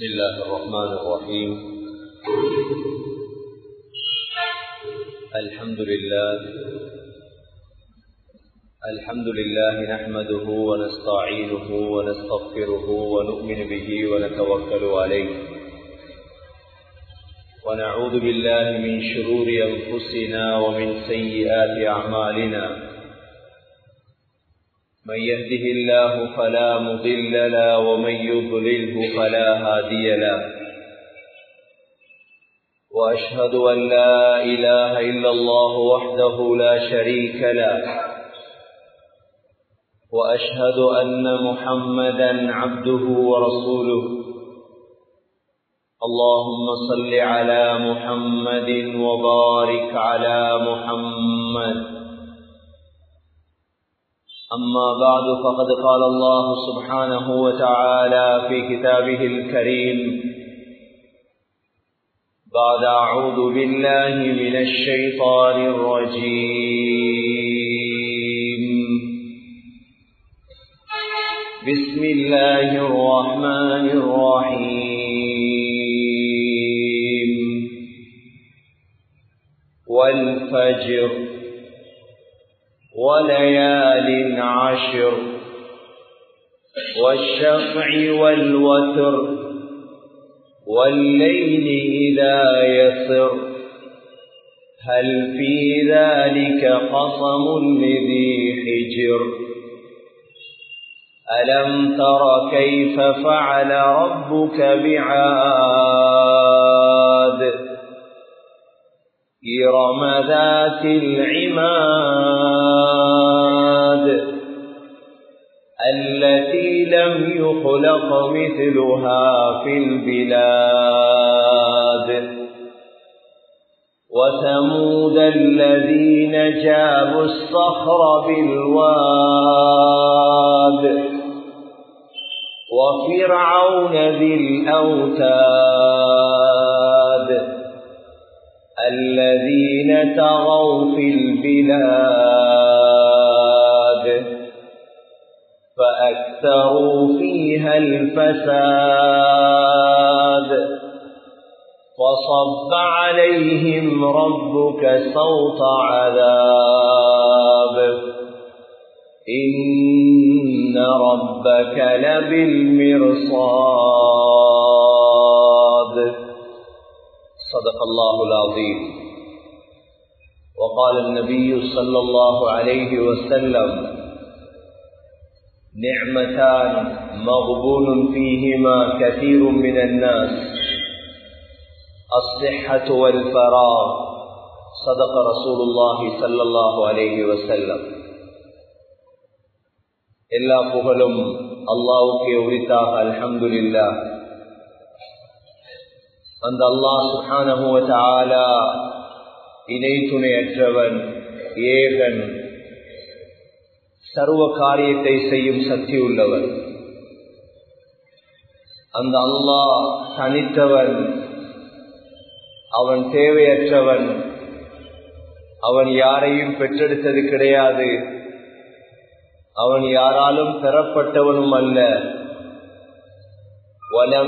بسم الله الرحمن الرحيم الحمد لله الحمد لله نحمده ونستعينه ونستغفره ونؤمن به ونتوكل عليه ونعوذ بالله من شرور أنفسنا ومن سيئات أعمالنا من يهده الله فلا مضل له ومن يضلله فلا هادي له وأشهد أن لا إله إلا الله وحده لا شريك له وأشهد أن محمدا عبده ورسوله اللهم صل على محمد وبارك على محمد أما بعد فقد قال الله سبحانه وتعالى في كتابه الكريم بعد أعوذ بالله من الشيطان الرجيم بسم الله الرحمن الرحيم والفجر وليال عشر والشفع والوتر والليل إذا يسر هل في ذلك قصم لذي حجر ألم تر كيف فعل ربك بعاد إرم ذات العماد التي لم يخلق مثلها في البلاد وثمود الذين جابوا الصخر بالواد وفرعون ذي الأوتاد الذين تغوا في البلاد فأكثروا فيها الفساد فصب عليهم ربك صوت عذاب إن ربك لبالمرصاد صدق الله العظيم وقال النبي صلى الله عليه وسلم نعمتان مغبون فيهما كثير من الناس الصحة والفراغ صدق رسول الله صلى الله عليه وسلم எல்லா புகழும் அல்லாவுக்கே உரித்தாக அல்ஹம்துலில்லா அந்த அல்லாஹ் சுஹானஹுவ இணை துணையற்றவன் ஏகன் சர்வ காரியத்தை செய்யும் சக்தி உள்ளவன் அந்த அல்லாஹ் தனித்தவன் அவன் தேவையற்றவன் அவன் யாரையும் பெற்றெடுத்தது கிடையாது அவன் யாராலும் பெறப்பட்டவனும் அல்ல வலம்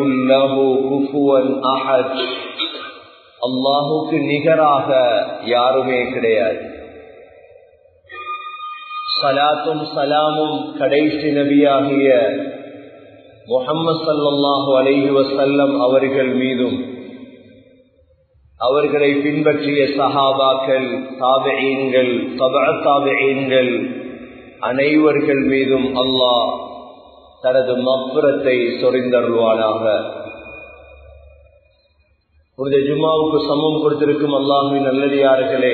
அஹத் அல்லாஹுக்கு நிகராக யாருமே கிடையாது சலாத்தும் சலாமும் கடைசி நபியாகிய முகம்மது சல்லாஹூ அலைஹி வசல்லம் அவர்கள் மீதும் அவர்களை பின்பற்றிய சஹாபாக்கள் தாபெயீன்கள் தப தாபெயீன்கள் அனைவர்கள் மீதும் அல்லாஹ் தனது மப்புறத்தை சொறிந்தருள்வானாக புனித ஜும்மாவுக்கு சமம் கொடுத்திருக்கும் அல்லாஹுவின் நல்லடியார்களே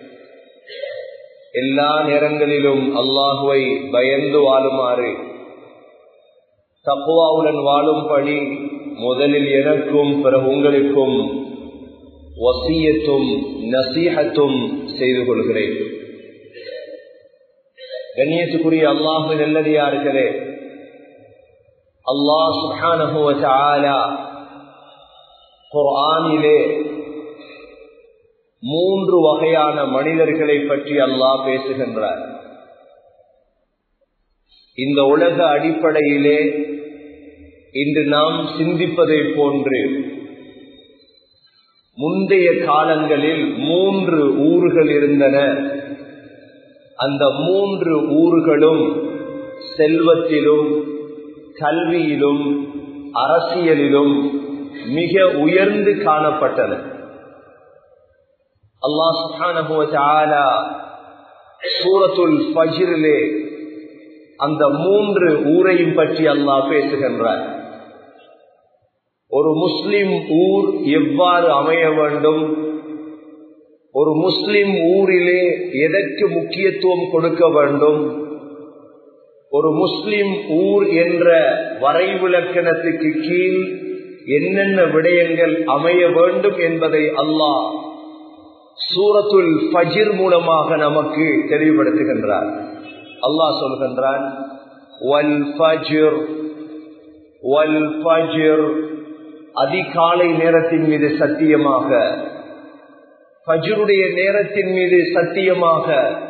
எல்லா நேரங்களிலும் அல்லாஹுவை பயந்து வாழுமாறு தப்புவாவுடன் வாழும்படி முதலில் எனக்கும் பிறகு உங்களுக்கும் வசியத்தும் நசீகத்தும் செய்து கொள்கிறேன் கண்ணியத்துக்குரிய அல்லாஹு நல்லடியார்களே அல்லாஹ் சுஹானஹுவ குர்ஆனிலே மூன்று வகையான மனிதர்களை பற்றி அல்லாஹ் பேசுகின்றார் இந்த உலக அடிப்படையிலே இன்று நாம் சிந்திப்பதை போன்று முந்தைய காலங்களில் மூன்று ஊர்கள் இருந்தன அந்த மூன்று ஊர்களும் செல்வத்திலும் கல்வியிலும் அரசியலிலும் மிக உயர்ந்து காணப்பட்டன அல்லாஹ் சூரத்துல் பஜிரிலே அந்த மூன்று ஊரையும் பற்றி அல்லாஹ் பேசுகின்றார் ஒரு முஸ்லிம் ஊர் எவ்வாறு அமைய வேண்டும் ஒரு முஸ்லிம் ஊரிலே எதற்கு முக்கியத்துவம் கொடுக்க வேண்டும் ஒரு முஸ்லிம் ஊர் என்ற வரைவிலக்கணத்துக்கு கீழ் என்னென்ன விடயங்கள் அமைய வேண்டும் என்பதை அல்லாஹ் சூரத்துல் ஃபஜிர் மூலமாக நமக்கு தெளிவுபடுத்துகின்றார் அல்லாஹ் சொல்கின்றான் அதிகாலை நேரத்தின் மீது சத்தியமாக ஃபஜருடைய நேரத்தின் மீது சத்தியமாக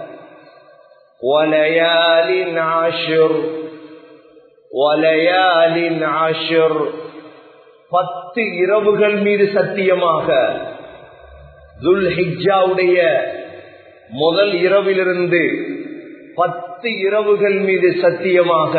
பத்து இரவுகள் மீது சத்தியமாக துல்ஹிஜாவுடைய முதல் இரவிலிருந்து பத்து இரவுகள் மீது சத்தியமாக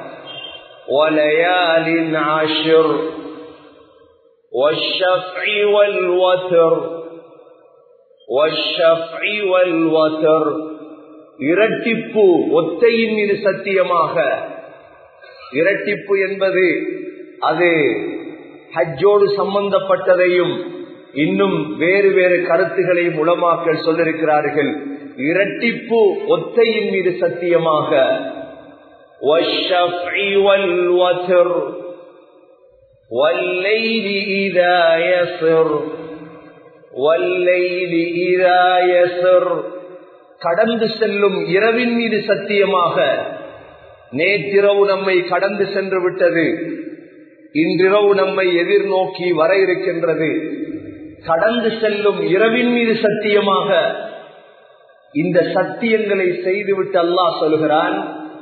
இரட்டிப்பு ஒத்தையின் மீது சத்தியமாக இரட்டிப்பு என்பது அது ஹஜ்ஜோடு சம்பந்தப்பட்டதையும் இன்னும் வேறு வேறு கருத்துக்களையும் உளமாக்கல் சொல்லிருக்கிறார்கள் இரட்டிப்பு ஒத்தையின் மீது சத்தியமாக கடந்து செல்லும் இரவின் மீது சத்தியமாக நேற்றிரவு நம்மை கடந்து சென்று விட்டது இன்றிரவு நம்மை எதிர்நோக்கி வர இருக்கின்றது கடந்து செல்லும் இரவின் மீது சத்தியமாக இந்த சத்தியங்களை செய்துவிட்டு அல்லாஹ் சொல்கிறான்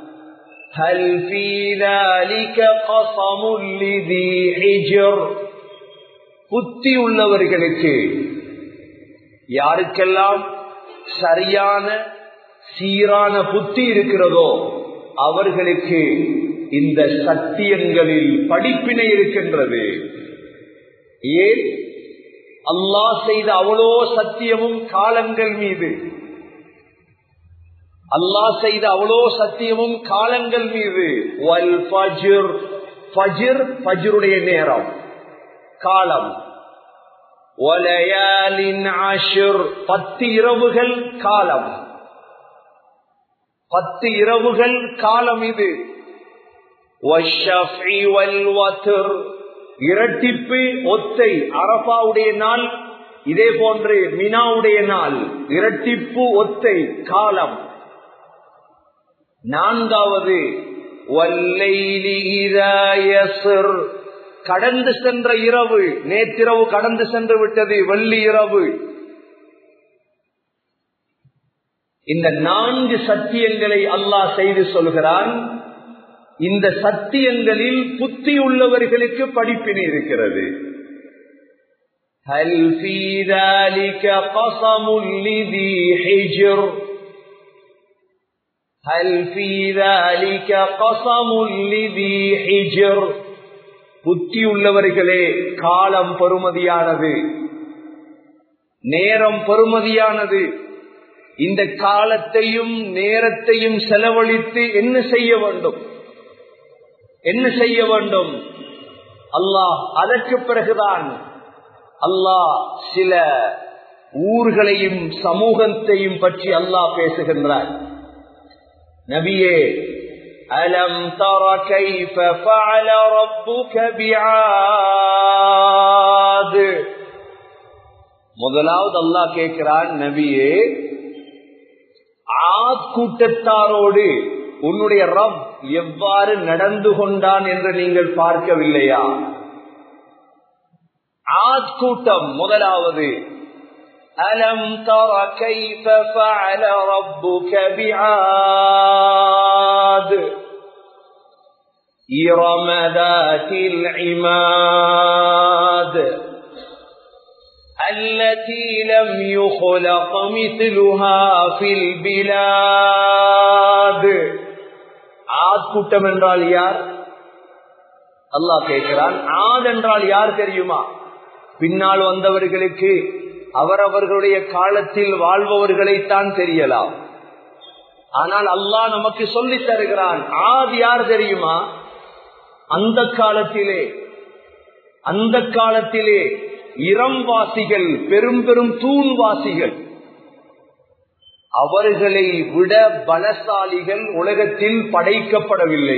புத்தி உள்ளவர்களுக்கு யாருக்கெல்லாம் சரியான சீரான புத்தி இருக்கிறதோ அவர்களுக்கு இந்த சத்தியங்களில் படிப்பினை இருக்கின்றது ஏன் அல்லாஹ் செய்த அவ்வளோ சத்தியமும் காலங்கள் மீது அல்லாஹ் செய்த அவ்வளோ சத்தியமும் காலங்கள் மீது வல் ஃபஜ்ர் ஃபஜ்ர் ஃபஜ்ருடைய நேரம் காலம் வலயாலின் ஆஷுர் பத்து இரவுகள் காலம் பத்து இரவுகள் காலம் இது வஷ்ஷஃபி வல் வத்ர் இரட்டிப்பு ஒத்தை அரபாவுடைய நாள் இதே போன்று மினாவுடைய நாள் இரட்டிப்பு ஒத்தை காலம் நான்காவது வல்லைலி இதா யஸ்ர் கடந்து சென்ற இரவு நேற்றிரவு கடந்து சென்று விட்டது வெள்ளி இரவு இந்த நான்கு சத்தியங்களை அல்லாஹ் செய்து சொல்கிறான் இந்த சத்தியங்களில் புத்தி உள்ளவர்களுக்கு படிப்பினை இருக்கிறது هل في ذلك قسم لذي حجر هل في ذلك قسم لذي حجر புத்தி உள்ளவர்களே காலம் பெறுமதியானது நேரம் பெறுமதியானது இந்த காலத்தையும் நேரத்தையும் செலவழித்து என்ன செய்ய வேண்டும் என்ன செய்ய வேண்டும் அல்லாஹ் அதற்கு பிறகுதான் அல்லாஹ் சில ஊர்களையும் சமூகத்தையும் பற்றி அல்லாஹ் பேசுகின்றார் நபியே அலம் தர கைஃப ஃபஅல ரப்புக பிஆத் முதலாவது அல்லாஹ் கேட்கிறான் நபியே ஆத் கூட்டத்தாரோடு உன்னுடைய ரப் எவ்வாறு நடந்து கொண்டான் என்று நீங்கள் பார்க்கவில்லையா ஆத் கூட்டம் முதலாவது அலம் தர கைஃப ஃபஅல ரப்புக பிஆத் إرم ذات العماد التي لم يخلق مثلها في البلاد ஆத் கூட்டம் என்றால் யார் அல்லாஹ் கேட்கிறான் ஆத் என்றால் யார் தெரியுமா பின்னால் வந்தவர்களுக்கு அவரவர்களுடைய காலத்தில் வாழ்பவர்களைத்தான் தெரியலாம் ஆனால் அல்லாஹ் நமக்கு சொல்லி தருகிறான் ஆத் யார் தெரியுமா அந்த காலத்திலே அந்த காலத்திலே இறம்வாசிகள் பெரும் பெரும் தூண்வாசிகள் அவர்களை விட பலசாலிகள் உலகத்தில் படைக்கப்படவில்லை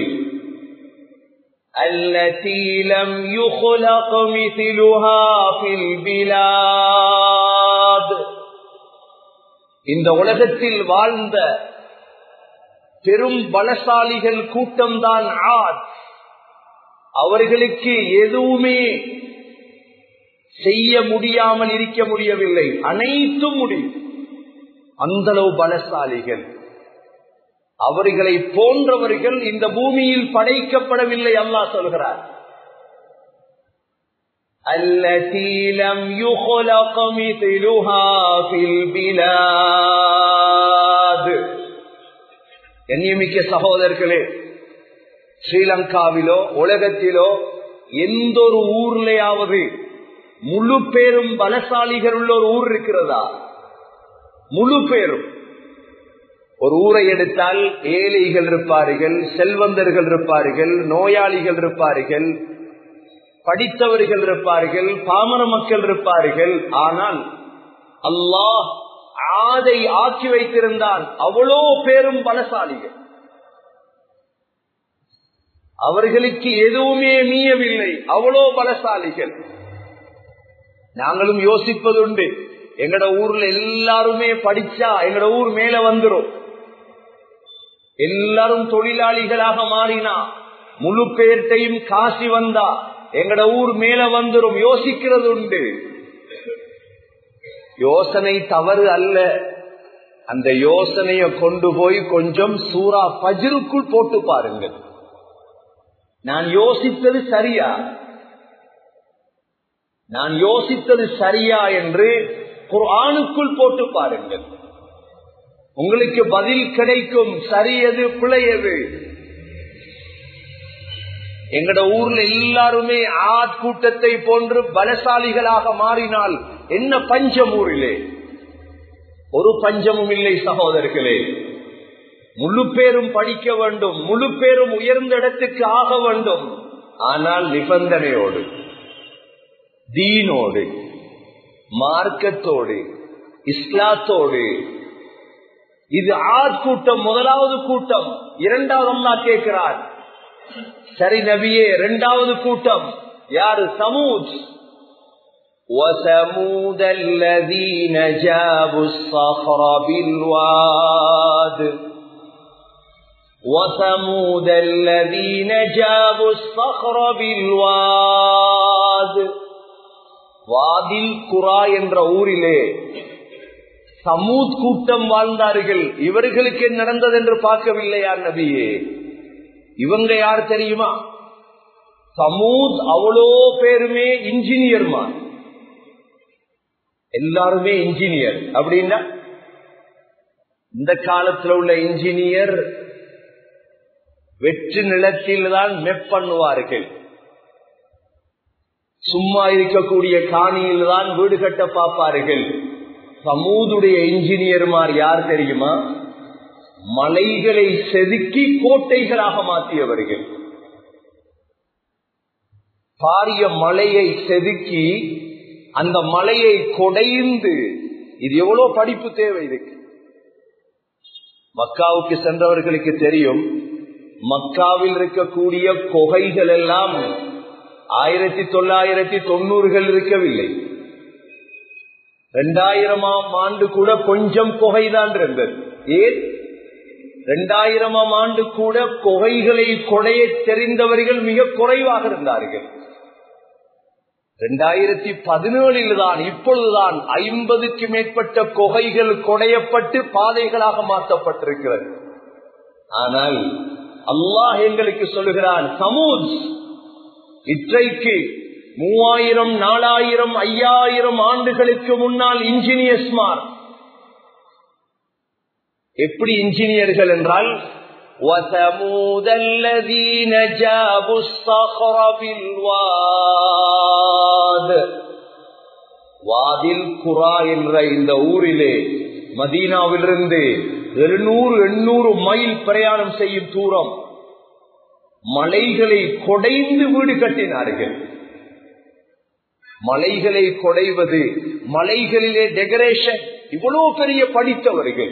التي لم يخلق مثلها في البلاد இந்த உலகத்தில் வாழ்ந்த பெரும் பலசாலிகள் கூட்டம்தான் ஆத் அவர்களுக்கு எதுவுமே செய்ய முடியாமல் இருக்க முடியவில்லை அனைத்தும் முடியும் அந்த அளவு பலசாலிகள் அவர்களை போன்றவர்கள் இந்த பூமியில் படைக்கப்படவில்லை அல்லாஹ் சொல்கிறார் التي لم يخلق مثلها في البلاد கண்ணியமிக்க சகோதரர்களே ஸ்ரீலங்காவிலோ உலகத்திலோ எந்த ஒரு ஊர்லயாவது முழு பேரும் பலசாலிகள் உள்ள ஒரு ஊர் இருக்கிறதா முழு பேரும் ஒரு ஊரை எடுத்தால் ஏழைகள் இருப்பார்கள் செல்வந்தர்கள் இருப்பார்கள் நோயாளிகள் இருப்பார்கள் படித்தவர்கள் இருப்பார்கள் பாமர மக்கள் இருப்பார்கள் ஆனால் அல்லாஹ் ஆதை ஆக்கி வைத்திருந்தான் அவ்வளோ பேரும் பலசாலிகள் அவர்களுக்கு எதுவுமே மீயவில்லை அவ்வளோ பலசாலிகள் நாங்களும் யோசிப்பதுண்டு எங்கட ஊர்ல எல்லாருமே படிச்சா எங்கட ஊர் மேல வந்துரும் எல்லாரும் தொழிலாளிகளாக மாறினா முழு பேர்ட்டையும் காசி வந்தா எங்கட ஊர் மேல வந்துரும் யோசிக்கிறது உண்டு யோசனை தவறு அல்ல அந்த யோசனைய கொண்டு போய் கொஞ்சம் சூறா பஜிருக்குள் போட்டு பாருங்கள் நான் யோசித்தது சரியா நான் யோசித்தது சரியா என்று குர்ஆனுக்குள் போட்டு பாருங்கள் உங்களுக்கு பதில் கிடைக்கும் சரியது பிழையது எங்கட ஊர்ல எல்லாருமே ஆட்கூட்டத்தை போன்று பலசாலிகளாக மாறினால் என்ன பஞ்சம் ஊரிலே ஒரு பஞ்சமும் இல்லை சகோதரர்களே முழு பேரும் படிக்க வேண்டும் முழு பேரும் உயர்ந்த இடத்துக்கு ஆக வேண்டும் ஆனால் நிபந்தனையோடு தீனோடு மார்க்கத்தோடு இஸ்லாத்தோடு இது ஆத் கூட்டம் முதலாவது கூட்டம் இரண்டாவது அம்மா கேட்கிறார் சரி நபியே இரண்டாவது கூட்டம் யாரு சமூஜ் وثمود الذين جابوا الصخر بالواد وثمود الذين جابوا الصخر بالواد வாதில் குரா என்ற ஊரிலே சமூத் கூட்டம் வாழ்ந்தார்கள் இவர்களுக்கு நடந்தது என்று பார்க்கவில்லையா நபியே இவங்க யார் தெரியுமா சமூத் அவ்வளோ பேருமே இன்ஜினியர்மா எல்லாருமே இன்ஜினியர் அப்படின்னா இந்த காலத்துல உள்ள இன்ஜினியர் வெற்று நிலத்தில் தான் மெப் பண்ணுவார்கள் சும்மா இருக்கக்கூடிய காணியில் தான் வீடு கட்ட பார்ப்பார்கள் சமூதுடைய இன்ஜினியர்மார் யார் தெரியுமா மலைகளை செதுக்கி கோட்டைகளாக மாற்றியவர்கள் பாரிய மலையை செதுக்கி அந்த மலையை கொடைந்து இது எவ்வளவு படிப்பு தேவை இதுக்கு மக்காவுக்கு சென்றவர்களுக்கு தெரியும் மக்காவில் இருக்கக்கூடிய கொகைகள் எல்லாம் ஆயிரத்தி தொள்ளாயிரத்தி தொண்ணூறுகள் இருக்கவில்லை இரண்டாயிரமாம் ஆண்டு கூட கொஞ்சம் கொகைதான் இருந்தது ஏன் இரண்டாயிரமாம் ஆண்டு கூட கொகைகளை கொடைய தெரிந்தவர்கள் மிக குறைவாக இருந்தார்கள் இரண்டாயிரத்தி பதினேழில் தான் இப்பொழுதுதான் ஐம்பதுக்கு மேற்பட்ட கொகைகள் கொடையப்பட்டு பாதைகளாக மாற்றப்பட்டிருக்கிறது ஆனால் அல்லாஹ் எங்களுக்கு சொல்லுகிறான் சமூத் இற்றைக்கு மூவாயிரம் நாலாயிரம் ஐயாயிரம் ஆண்டுகளுக்கு முன்னால் இன்ஜினியர்ஸ்மார் எப்படி இன்ஜினியர்கள் என்றால் وثمود الذين جابوا الصخر بالواد வாதில் குரா என்ற இந்த ஊரிலே மதீனாவிலிருந்து எழுநூறு எண்ணூறு மைல் பிரயாணம் செய்யும் தூரம் மலைகளை கொடைந்து வீடு கட்டினார்கள் மலைகளை கொடைவது மலைகளிலே டெக்கரேஷன் இவ்வளவு பெரிய படித்தவர்கள்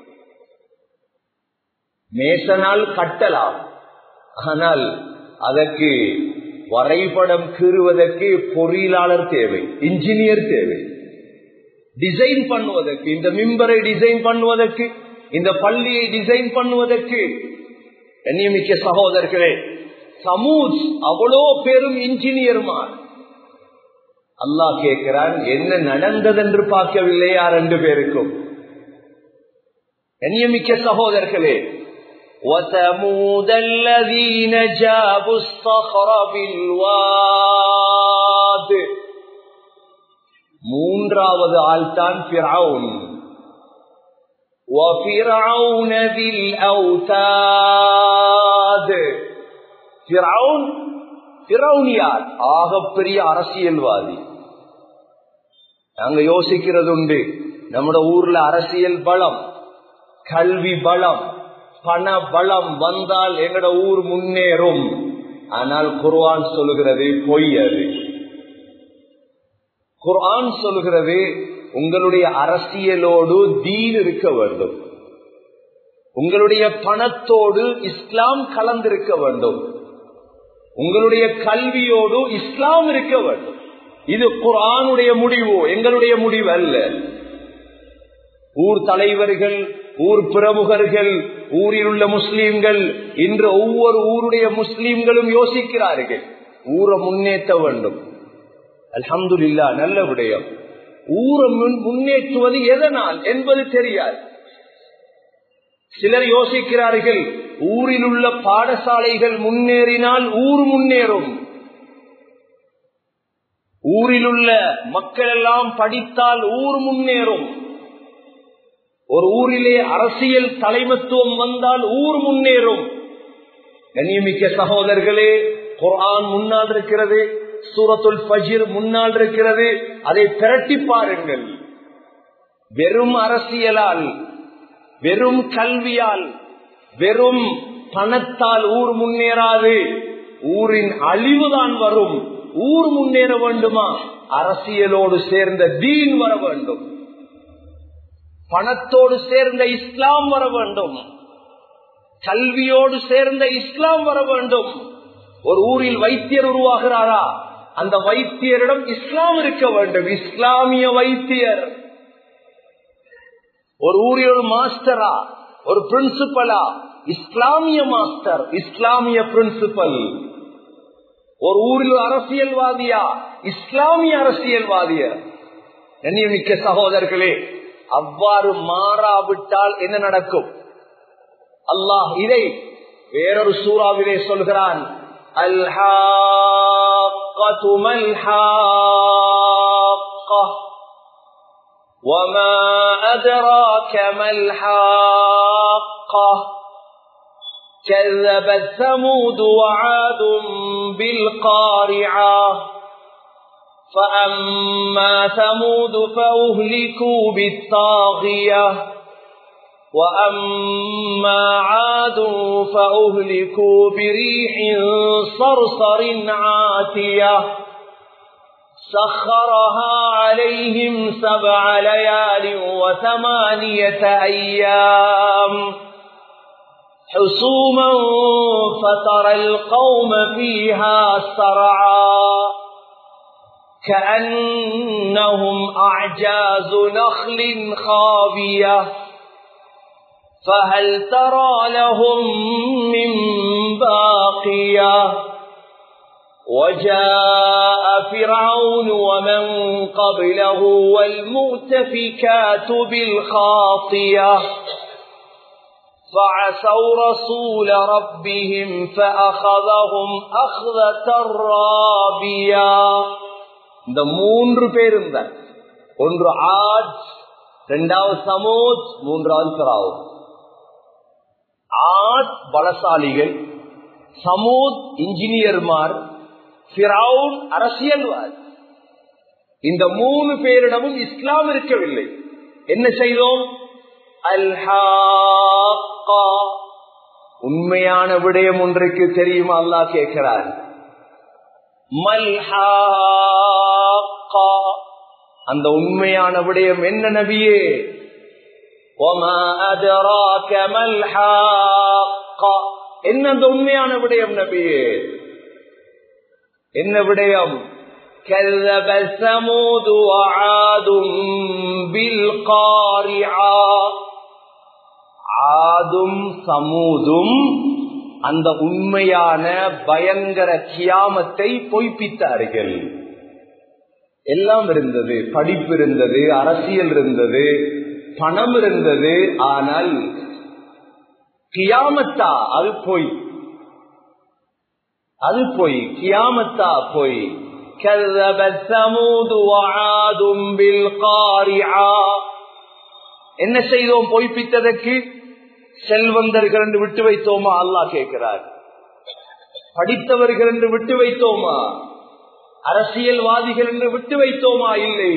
மேசனால் கட்டலாம் ஆனால் அதற்கு வரைபடம் கீறுவதற்கு பொறியியலாளர் தேவை இன்ஜினியர் தேவை டிசைன் பண்ணுவதற்கு இந்த மிம்பரை டிசைன் பண்ணுவதற்கு இந்த பள்ளியை டிசைன் பண்ணுவதற்கு கண்ணியமிக்க சகோதரர்களே சமூத் அவ்வளோ பெரும் இன்ஜினியர்மார் அல்லாஹ் கேட்கிறான் என்ன நடந்தது என்று பார்க்கவில்லையா ரெண்டு பேருக்கும் கண்ணியமிக்க சகோதரர்களே وثمود الذين جابوا الصخر بالواد மூன்றாவது ஆள்தான் பிறவுன் وفرعون ذي الأوتاد فرعون பிறவுனியார் ஆகப்பெரிய அரசியல்வாதி நாங்க யோசிக்கிறது உண்டு நம்மட ஊர்ல அரசியல் பலம் கல்வி பலம் பண பலம் வந்தால் எங்கட ஊர் முன்னேறும் ஆனால் குர்ஆன் சொல்லுகிறது பொய் அது குர்ஆன் சொல்லுகிறது உங்களுடைய அரசியலோடு தீன் இருக்க வேண்டும் உங்களுடைய பணத்தோடு இஸ்லாம் கலந்திருக்க வேண்டும் உங்களுடைய கல்வியோடு இஸ்லாம் இருக்க வேண்டும் இது குரானுடைய முடிவு எங்களுடைய முடிவு அல்ல ஊர் தலைவர்கள் ஊர் பிரமுகர்கள் ஊரில் உள்ள முஸ்லீம்கள் இன்று ஒவ்வொரு ஊருடைய முஸ்லீம்களும் யோசிக்கிறார்கள் ஊரை முன்னேற்ற வேண்டும் அல்ஹம்துல்லா நல்ல விடயம் ஊரை முன்னேற்றுவது எதனால் என்பது தெரியாது சிலர் யோசிக்கிறார்கள் ஊரில் உள்ள பாடசாலைகள் முன்னேறினால் ஊர் முன்னேறும் ஊரில் உள்ள மக்கள் எல்லாம் படித்தால் ஊர் முன்னேறும் ஒரு ஊரிலே அரசியல் தலைமத்துவம் வந்தால் ஊர் முன்னேறும் கண்ணியமிக்க சகோதரர்களே குர்ஆன் முன்னால் இருக்கிறது சூரத்துல் ஃபஜிர் முன்னால் இருக்கிறது அதை திரட்டி பாருங்கள் வெறும் அரசியலால் வெறும் கல்வியால் வெறும் பணத்தால் ஊர் முன்னேறாது ஊரின் அழிவுதான் வரும் ஊர் முன்னேற வேண்டுமா அரசியலோடு சேர்ந்த தீன் வர வேண்டும் பணத்தோடு சேர்ந்த இஸ்லாம் வர வேண்டும் கல்வியோடு சேர்ந்த இஸ்லாம் வர வேண்டும் ஒரு ஊரில் வைத்தியர் உருவாகிறாரா அந்த வைத்தியரிடம் இஸ்லாம் இருக்க வேண்டும் இஸ்லாமிய வைத்தியர் ஒரு ஊரில் ஒரு மாஸ்டரா ஒரு பிரின்சிபலா இஸ்லாமிய மாஸ்டர் இஸ்லாமிய பிரின்சிபல் ஒரு ஊரில் ஒரு அரசியல்வாதியா இஸ்லாமிய அரசியல்வாதிய கண்ணியமிக்க சகோதரர்களே அவ்வாறு மாறாவிட்டால் என்ன நடக்கும் அல்லாஹ் இதை வேறொரு சூறாவிலே சொல்கிறான் وما أدراك ما الحاقة كذبت ثمود وعاد بالقارعة فأما ثمود فأهلكوا بالطاغية وأما عاد فأهلكوا بريح صرصر عاتية سخرها عليهم سبع ليال وثمانية أيام حسوما فترى القوم فيها سرعا كأنهم أعجاز نخل خاوية فهل ترى لهم من باقية وجاء فرعون ومن قبله والمؤتفكات بالخاطية فعسوا رسول ربهم فأخذهم أخذة رابيا இந்த மூன்று பேரும் தான் ஒன்று ஆஜ் இரண்டாவது சமோஜ் மூன்றாவது பிராவும் ஆஜ் பலசாலிகள் சமூத் இன்ஜினியர்மார் பிராவுன் அரசியல்வாதி இந்த மூணு பேரிடமும் இஸ்லாம் இருக்கவில்லை என்ன செய்தோம் அல்ஹாக்கா உண்மையான விடயம் ஒன்றுக்கு தெரியுமா அல்லா கேட்கிறார் மல்ஹாக்கா அந்த உண்மையான விடயம் என்ன நபியே என்ன அந்த உண்மையான விடயம் நபியே என்ன விடயம் كذب ثمود وعاد بالقارعة ஆதும் சமூதும் அந்த உண்மையான பயங்கர கியாமத்தை பொய்ப்பித்தார்கள் எல்லாம் இருந்தது படிப்பு இருந்தது அரசியல் இருந்தது பணம் இருந்தது ஆனால் கியாமத்தா அது பொய் அது பொய் கியாமத்தா பொய் كذبت ثمود وعاد بالقارعة என்ன செய்தோம் பொய்ப்பித்ததற்கு செல்வந்தர்கள் என்று விட்டு வைத்தோமா அல்லாஹ் கேட்கிறார் படித்தவர்கள் என்று விட்டு வைத்தோமா அரசியல்வாதிகள் என்று விட்டு வைத்தோமா இல்லை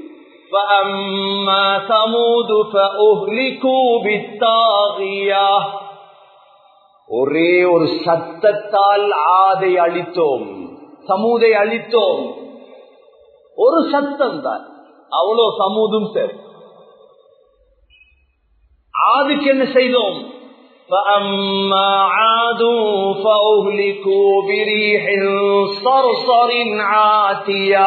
فأما ثمود فأهلكوا بالطاغية ஒரே ஒரு சத்தத்தால் ஆதை அழித்தோம் சமூதை அழித்தோம் ஒரு சத்தம் தான் அவ்வளோ சமூதும் சரி ஆதுக்கு என்ன செய்தோம் فأما عاد فأهلكوا بريح صرصر عاتية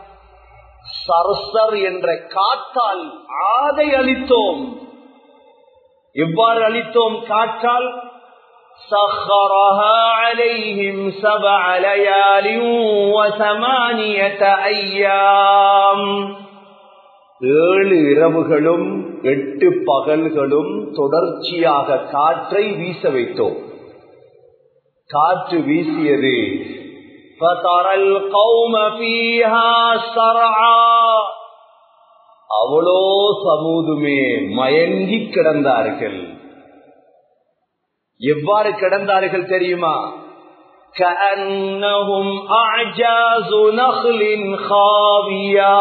சரசர் என்ற காற்றால் ஆதை அளித்தோம் எவ்வாறு அளித்தோம் காற்றால் سخرها عليهم سبع ليال وثمانية أيام ஏழு இரவுகளும் எட்டு பகல்களும் தொடர்ச்சியாக காற்றை வீச வைத்தோம் காற்று வீசியது فترى القوم فيها سرعا அவ்வளோ சமூதுமே மயங்கி கிடந்தார்கள் எவ்வாறு கிடந்தார்கள் தெரியுமா كأنهم أعجاز نخل خاوية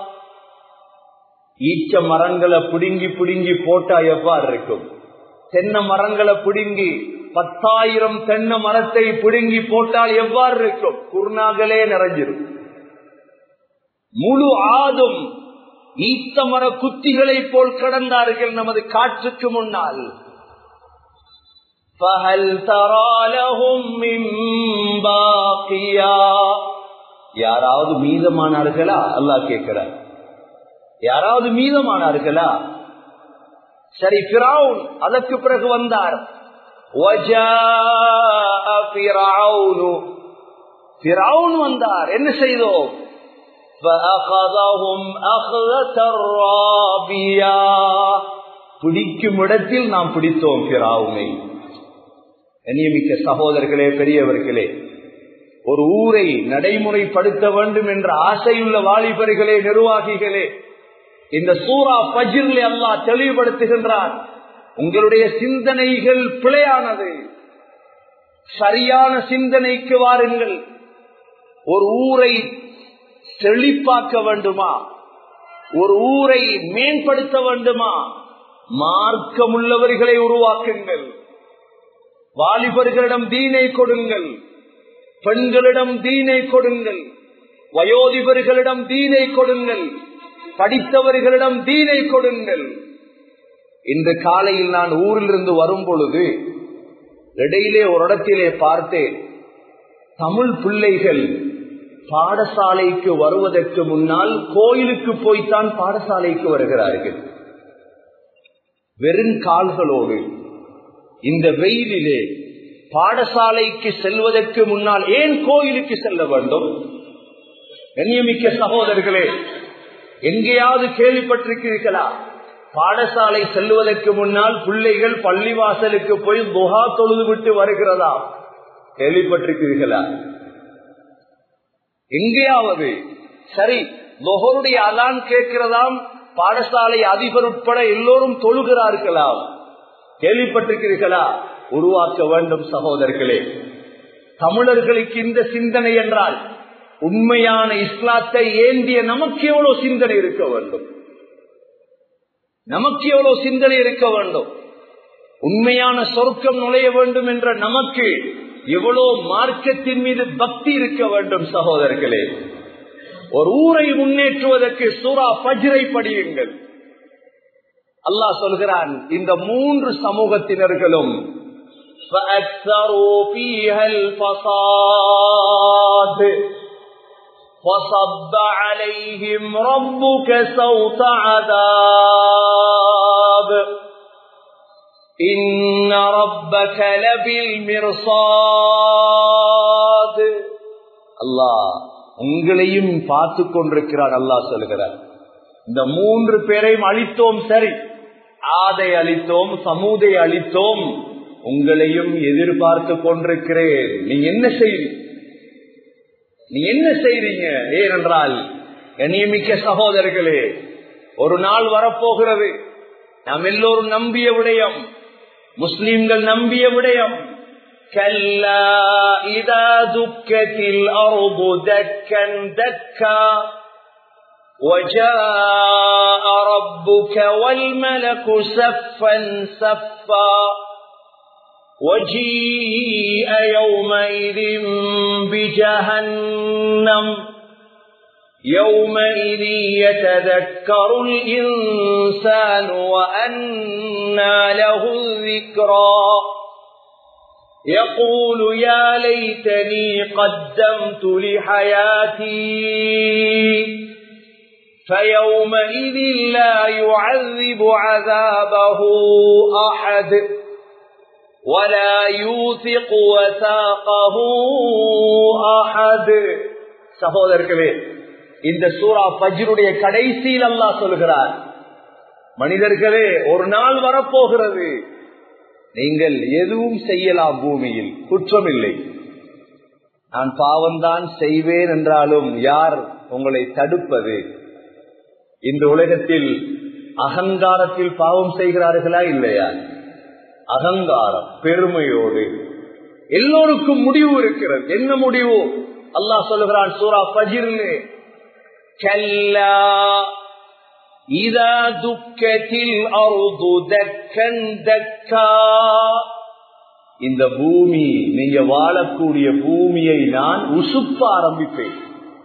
ஈச்ச மரங்களை பிடுங்கி பிடுங்கி போட்டா எவ்வாறு இருக்கும் தென்னை மரங்களை பிடுங்கி பத்தாயிரம் தென்னை மரத்தை பிடுங்கி போட்டால் எவ்வாறு இருக்கும் குருநாகலே நிறைஞ்சிரும் முழு ஆதும் ஈத்த மர குத்திகளை போல் கடந்தார்கள் நமது காற்றுக்கு முன்னால் فهل ترى لهم من باقيا யாராவது மீதமானார்களா அல்லாஹ் கேட்கிறார் யாராவது மீதமானார்களா சரி பிராவுன் அதற்கு பிறகு வந்தார் وجاء فرعون பிராவுன் வந்தார் என்ன செய்தோம் فأخذهم أخذة رابية பிடிக்கும் இடத்தில் நாம் பிடித்தோம் பிராவுனை நியமிக்க சகோதரர்களே பெரியவர்களே ஒரு ஊரை நடைமுறைப்படுத்த வேண்டும் என்ற ஆசையுள்ள வாலிபர்களே நிர்வாகிகளே இந்த சூரா பஜிர்ல அல்லாஹ் தெளிவுபடுத்துகின்றார் உங்களுடைய சிந்தனைகள் பிழையானது சரியான சிந்தனைக்கு வாருங்கள் ஒரு ஊரை செழிப்பாக்க வேண்டுமா ஒரு ஊரை மேம்படுத்த வேண்டுமா மார்க்கமுள்ளவர்களை உருவாக்குங்கள் வாலிபர்களிடம் தீனை கொடுங்கள் பெண்களிடம் தீனை கொடுங்கள் வயோதிபர்களிடம் தீனை கொடுங்கள் படித்தவர்களிடம் தீனை கொடுங்கள் இன்று காலையில் நான் ஊரிலிருந்து வரும் பொழுது இடையிலே ஒரு இடத்திலே பார்த்தேன் தமிழ் பிள்ளைகள் பாடசாலைக்கு வருவதற்கு முன்னால் கோயிலுக்கு போய்த்தான் பாடசாலைக்கு வருகிறார்கள் வெறும் கால்களோடு இந்த வெயிலிலே பாடசாலைக்கு செல்வதற்கு முன்னால் ஏன் கோயிலுக்கு செல்ல வேண்டும் கண்ணியமிக்க சகோதரர்களே எங்கேயாவது கேள்விப்பட்டிருக்கிறீர்களா பாடசாலை செல்வதற்கு முன்னால் பிள்ளைகள் பள்ளிவாசலுக்கு போய் துஹா தொழுது விட்டு வருகிறதா கேள்விப்பட்டிருக்கிறீர்களா எங்கேயாவது சரி லொஹருடைய அலான் கேட்கிறதாம் பாடசாலை அதிபர் உட்பட எல்லோரும் தொழுகிறார்களாம் கேள்விப்பட்டிருக்கிறீர்களா உருவாக்க வேண்டும் சகோதரர்களே தமிழர்களுக்கு இந்த சிந்தனை என்றால் உண்மையான இஸ்லாத்தை ஏந்திய நமக்கு எவ்வளவு சிந்தனை இருக்க வேண்டும் நமக்கு எவ்வளவு சிந்தனை இருக்க வேண்டும் உண்மையான சொர்க்கம் நுழைய வேண்டும் என்ற நமக்கு எவ்வளவு மார்க்கத்தின் மீது பக்தி இருக்க வேண்டும் சகோதரர்களே ஒரு ஊரை முன்னேற்றுவதற்கு சூரா பஜ்ரை படியுங்கள் அல்லாஹ் சொல்கிறான் இந்த மூன்று சமூகத்தினர்களும் فأكثروا فيها الفصاد وصب عليهم ربك سوط عذاب إن ربك لبالمرصاد அல்லாஹ் உங்களையும் பார்த்து கொண்டிருக்கிறார் அல்லாஹ் சொல்கிறார் இந்த மூன்று பேரையும் அழித்தோம் சரி ஆதை அழித்தோம் சமூதை அழித்தோம் உங்களையும் எதிர்பார்த்து கொண்டிருக்கிறேன் நீ என்ன செய்றீங்க நீ என்ன செய்றீங்க ஏனென்றால் கண்ணியமிக்க சகோதரர்களே ஒரு நாள் வரப்போகிறது நாம் எல்லோரும் நம்பிய விடயம் முஸ்லிம்கள் நம்பிய விடயம் كلا إذا دكت الأرض دكا دكا وجاء ربك والملك سفا سفا وجيء يومئذ بجهنم يومئذ يتذكر الإنسان وأنى له الذكرى يقول يا ليتني قدمت لحياتي فيومئذ لا يعذب عذابه أحد ولا يوثق وثاقه أحد சகோதரர்களே இந்த சூரா பஜ்ருடைய கடைசியில் அல்லாஹ் சொல்கிறார் மனிதர்களே ஒரு நாள் வரப்போகிறது நீங்கள் எதுவும் செய்யலாம் பூமியில் குற்றமில்லை நான் பாவம்தான் செய்வேன் என்றாலும் யார் உங்களை தடுப்பது இந்த உலகத்தில் அகங்காரத்தில் பாவம் செய்கிறார்களா இல்லையா அகங்காரம் பெருமையோடு எல்லோருக்கும் முடிவு இருக்கிறது என்ன முடிவு அல்லாஹ் சொல்லுகிறான் சூரா பஜிர்லே كلا إذا دكت الأرض دكا دكا இந்த பூமி நீங்க வாழக்கூடிய பூமியை நான் உசுப்ப ஆரம்பிப்பேன்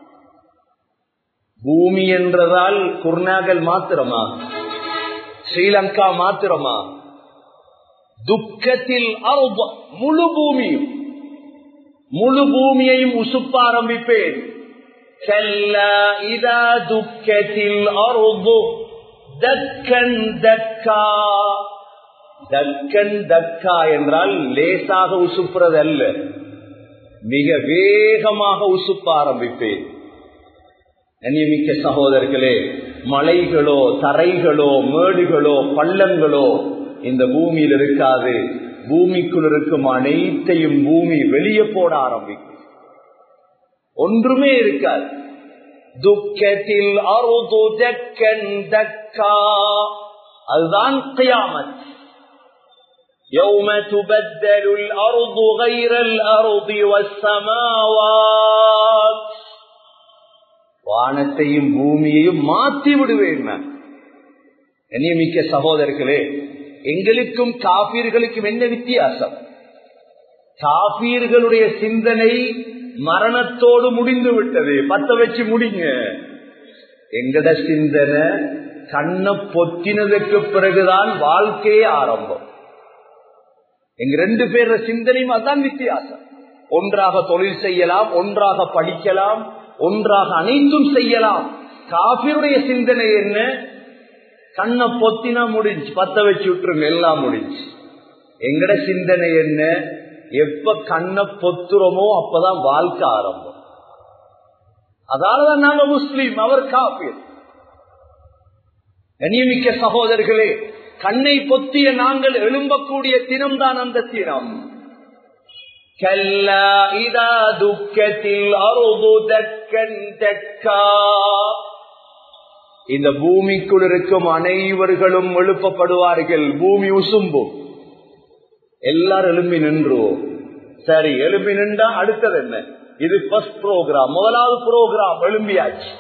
பூமி என்றதால் குர்நாகல் மாத்திரமா ஸ்ரீலங்கா மாத்திரமா துக்கத்தில் அருப முழு பூமியும் முழு பூமியையும் உசுப்ப ஆரம்பிப்பேன் كلا إذا دكت الأرض دكا دكا தக்கன் தக்கா என்றால் லேசாக உசுப்புறது அல்ல மிக வேகமாக உசுப்ப ஆரம்பிப்பேன் கண்ணியமிக்க சகோதரர்களே மலைகளோ தரைகளோ மேடுகளோ பள்ளங்களோ இந்த பூமியில் இருக்காது பூமிக்குள் இருக்கும் அனைத்தையும் பூமி வெளியே போட ஆரம்பிக்கும் ஒன்றுமே இருக்காது துக்கத்தில் அருது தக்கன் தக்கா அதுதான் கியாமத் يوم تبدل الأرض غير الأرض والسماوات வானத்தையும் பூமியையும் மாற்றி விடுவேன் நான் கண்ணியமிக்க சகோதரர்களே எங்களுக்கும் காப்பீர்களுக்கும் என்ன வித்தியாசம் காப்பீர்களுடைய சிந்தனை மரணத்தோடு முடிந்து விட்டது பத்த வச்சு முடிங்க எங்கட சிந்தனை கண்ணை பொத்தினதுக்கு பிறகுதான் வாழ்க்கையே ஆரம்பம் எங்க ரெண்டு பேர சிந்தனையும் அதான் வித்தியாசம் ஒன்றாக தொழில் செய்யலாம் ஒன்றாக படிக்கலாம் ஒன்றாக அனைத்தும் செய்யலாம் காபிருடைய சிந்தனை என்ன கண்ணை பொத்தினா முடிஞ்சு பத்த வச்சு விட்டுருங்க எல்லாம் முடிஞ்சு எங்கட சிந்தனை என்ன எப்ப கண்ணை பொத்துறோமோ அப்பதான் வாழ்க்கை ஆரம்பம் அதனாலதான் நாங்க முஸ்லீம் அவர் காபீர் கண்ணியமிக்க சகோதரர்களே கண்ணை பொத்திய நாங்கள் எழும்பக்கூடிய தினம்தான் அந்த தினம் كلا إذا دكت الأرض دكا دكا இந்த பூமிக்குள் இருக்கும் அனைவர்களும் எழுப்பப்படுவார்கள் பூமி உசும்பும் எல்லாரும் எழும்பி நின்றுவோம் சரி எழும்பி நின்றா அடுத்தது என்ன இது ஃபர்ஸ்ட் ப்ரோக்ராம் முதலாவது ப்ரோக்ராம் எழும்பியாச்சு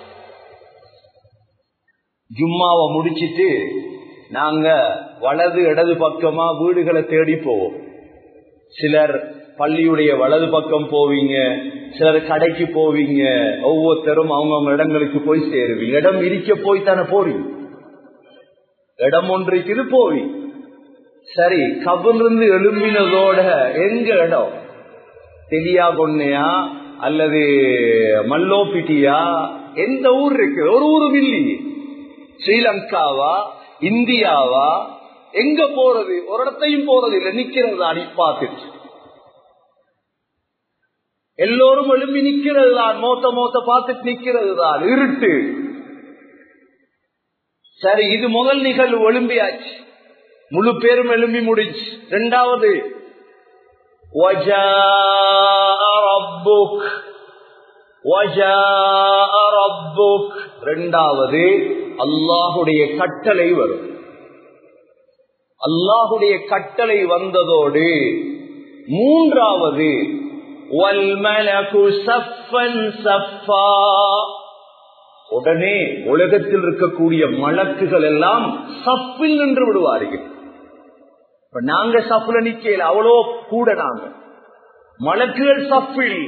ஜும்மாவை முடிச்சிட்டு நாங்க வலது இடது பக்கமா வீடுகளை தேடி போவோம் சிலர் பள்ளியுடைய வலது பக்கம் போவீங்க சிலர் கடைக்கு போவீங்க ஒவ்வொருத்தரும் அவங்கவுங்க இடங்களுக்கு போய் சேருவீங்க இடம் இருக்க போய் தானே போறீங்க இடம் ஒன்று இருக்குது போவி சரி கபிலிருந்து எழும்பினதோட எங்க இடம் தெலியா கொன்னையா அல்லது மல்லோபிட்டியா எந்த ஊர் இருக்கு ஒரு ஊரும் இல்லையே ஸ்ரீலங்காவா இந்தியாவா எங்க போறது ஒரு இடத்தையும் போறது இல்லை நிக்கிறது அடி பார்த்துட்டு எல்லோரும் எழும்பி நிக்கிறது தான் மோத்த மோத்த பார்த்துட்டு நிக்கிறது தான் இருட்டு சரி இது முதல் நிகழ்வு எழும்பியாச்சு முழு பேரும் எழும்பி முடிச்சு இரண்டாவது இரண்டாவது அல்லாஹுடைய கட்டளை வரும் அல்லாஹுடைய கட்டளை வந்ததோடு மூன்றாவது உடனே உலகத்தில் இருக்கக்கூடிய மலக்குகள் எல்லாம் சப்பில் நின்று விடுவார்கள் இப்ப நாங்க சப்புல நிக்கல அவ்வளோ கூட நாங்க மலக்குகள் சப்பில்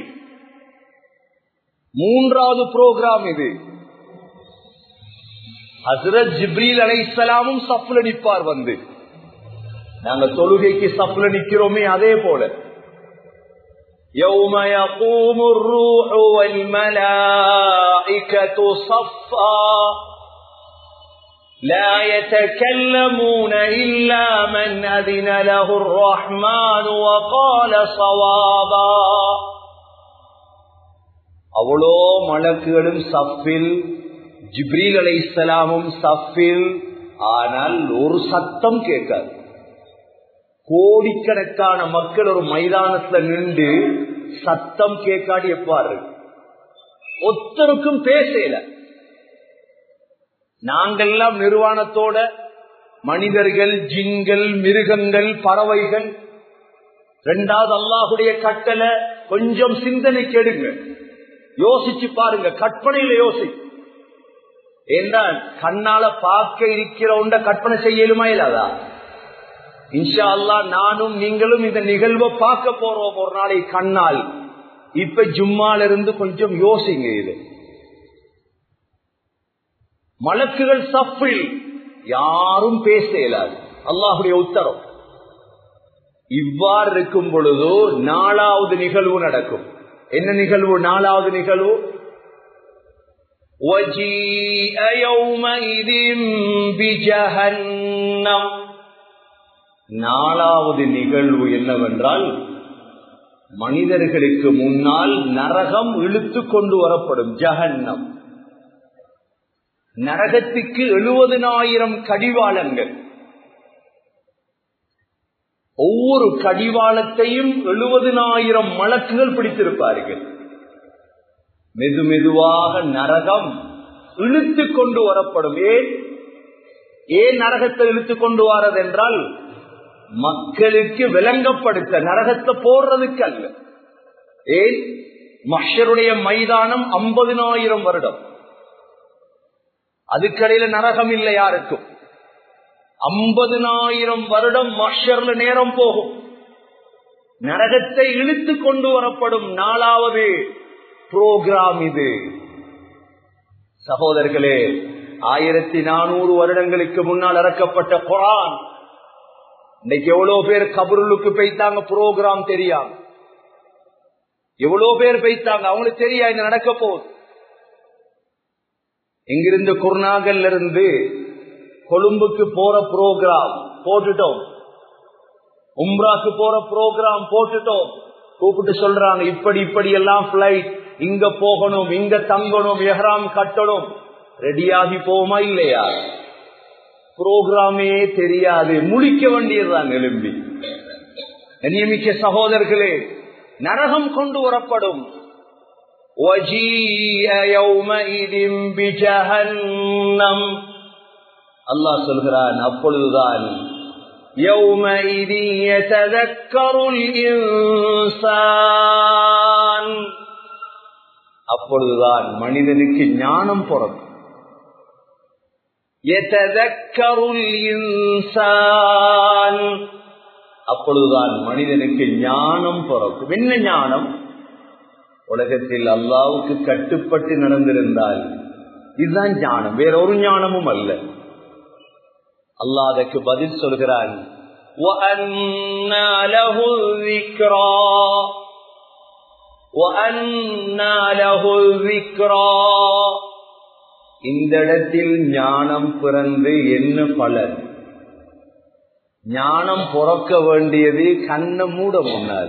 மூன்றாவது புரோகிராம் இது ஹசரத் ஜிப்ரீல் அலைசலாமும் சப்புல நிற்பார் வந்து நாங்க தொழுகைக்கு சப்புல நிக்கிறோமே அதே போல يوم يقوم الروح والملائكة صفا لا يتكلمون إلا من أذن له الرحمن وقال صوابا அவ்வளோ மலக்குகளும் சஃபில் ஜிப்ரீல் அலை இஸ்லாமும் சஃபில் ஆனால் ஒரு சத்தம் கேட்காது கோடிக்கணக்கான மக்கள் ஒரு மைதானத்துல நின்று சத்தம் கேட்காடி எப்பாரு ஒத்தருக்கும் பேசல நாங்கெல்லாம் நிர்வாணத்தோட மனிதர்கள் ஜிங்கள் மிருகங்கள் பறவைகள் ரெண்டாவது அல்லாஹுடைய கட்டளை கொஞ்சம் சிந்தனை கெடுங்க யோசிச்சு பாருங்க கற்பனையில யோசி என்றால் கண்ணால பார்க்க இருக்கிற உண்ட கற்பனை செய்யலுமா இல்லாதா இன்ஷா அல்லா நானும் நீங்களும் இந்த நிகழ்வை பார்க்க போறோம் ஒரு நாளை கண்ணால் இப்ப ஜும்மால இருந்து கொஞ்சம் யோசிங்க இது மலக்குகள் சப்பில் யாரும் பேச இயலாது அல்லாஹுடைய உத்தரவு இவ்வாறு இருக்கும் பொழுது நாலாவது நிகழ்வு நடக்கும் என்ன நிகழ்வு நாலாவது நிகழ்வு وجيء يومئذ بجهنم நாலாவது நிகழ்வு என்னவென்றால் மனிதர்களுக்கு முன்னால் நரகம் இழுத்து கொண்டு வரப்படும் ஜஹன்னம் நரகத்துக்கு எழுபதனாயிரம் கடிவாளங்கள் ஒவ்வொரு கடிவாளத்தையும் எழுபதனாயிரம் மலக்குகள் பிடித்திருப்பார்கள் மெது மெதுவாக நரகம் இழுத்து கொண்டு வரப்படும் ஏன் ஏன் நரகத்தை இழுத்து கொண்டு வரது என்றால் மக்களுக்கு விளங்கப்படுத்த நரகத்தை போடுறதுக்கு அல்ல ஏன் மஷருடைய மைதானம் ஐம்பதினாயிரம் வருடம் அதுக்கடையில நரகம் இல்லை யாருக்கும் ஐம்பதினாயிரம் வருடம் மஷர்ல நேரம் போகும் நரகத்தை இழுத்து கொண்டு வரப்படும் நாலாவது புரோகிராம் இது சகோதரர்களே ஆயிரத்தி நானூறு வருடங்களுக்கு முன்னால் இறக்கப்பட்ட குரான் இன்னைக்கு எவ்வளவு பேர் கபருளுக்கு போய்த்தாங்க புரோகிராம் தெரியாம எவ்வளவு பேர் போய்த்தாங்க அவங்களுக்கு தெரியா இது நடக்க போகுது இங்கிருந்து குருநாகல்ல இருந்து கொழும்புக்கு போற புரோகிராம் போட்டுட்டோம் உம்ராக்கு போற புரோகிராம் போட்டுட்டோம் கூப்பிட்டு சொல்றாங்க இப்படி இப்படி எல்லாம் பிளைட் இங்க போகணும் இங்க தங்கணும் எஹராம் கட்டணும் ரெடியாகி போமா இல்லையா புரோகிராமே தெரியாது முழிக்க வேண்டியதுதான் எலும்பி நியமிக்க சகோதரர்களே நரகம் கொண்டு வரப்படும் அல்லாஹ் சொல்கிறான் அப்பொழுதுதான் يومئذ يتذكر الإنسان அப்பொழுதுதான் மனிதனுக்கு ஞானம் பிறக்கும் يتذكر الإنسان அப்பொழுதுதான் மனிதனுக்கு ஞானம் பிறக்கும் என்ன ஞானம் உலகத்தில் அல்லாவுக்கு கட்டுப்பட்டு நடந்திருந்தால் இதுதான் ஞானம் வேற ஒரு ஞானமும் அல்ல அல்லாஹ் அதற்கு பதில் சொல்கிறான் وأنى له الذكرى وأنى له الذكرى இந்த இடத்தில் ஞானம் பிறந்து என்ன பலன் ஞானம் பிறக்க வேண்டியது கண்ணை மூட முன்னால்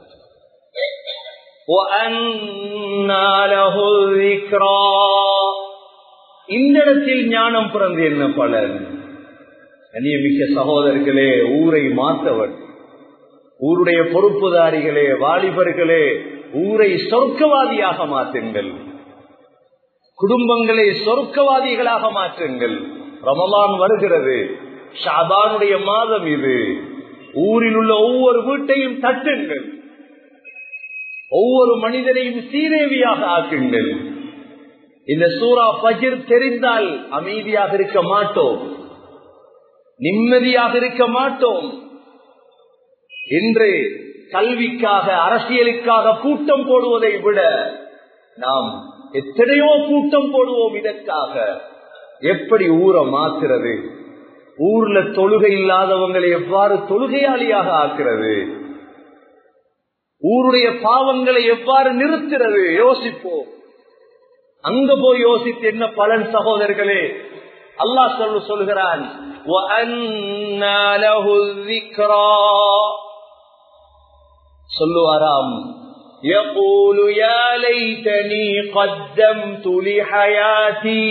وأنى له الذكرى இந்த இடத்தில் ஞானம் பிறந்து என்ன பலன் கண்ணியமிக்க சகோதரர்களே ஊரை மாற்றவன் ஊருடைய பொறுப்புதாரிகளே வாலிபர்களே ஊரை சொர்க்கவாதியாக மாற்றுங்கள் குடும்பங்களை சொர்க்கவாதிகளாக மாற்றுங்கள் ரமலான் வருகிறது ஷாபானுடைய மாதம் இது ஊரில் உள்ள ஒவ்வொரு வீட்டையும் தட்டுங்கள் ஒவ்வொரு மனிதனையும் சீரேவியாக ஆக்குங்கள் இந்த சூரா பஜிர் தெரிந்தால் அமைதியாக இருக்க மாட்டோம் நிம்மதியாக இருக்க மாட்டோம் இன்று கல்விக்காக அரசியலுக்காக கூட்டம் போடுவதை விட நாம் எத்தனையோ கூட்டம் போடுவோம் இதற்காக எப்படி ஊரை மாத்துறது ஊர்ல தொழுகை இல்லாதவங்களை எவ்வாறு தொழுகையாளியாக ஆக்குறது ஊருடைய பாவங்களை எவ்வாறு நிறுத்துறது யோசிப்போம் அங்க போய் யோசித்து என்ன பலன் சகோதரர்களே அல்லாஹ் சொல்லு சொல்கிறான் وأنى له الذكرى சொல்லுவாராம் يقول يا ليتني قدمت لحياتي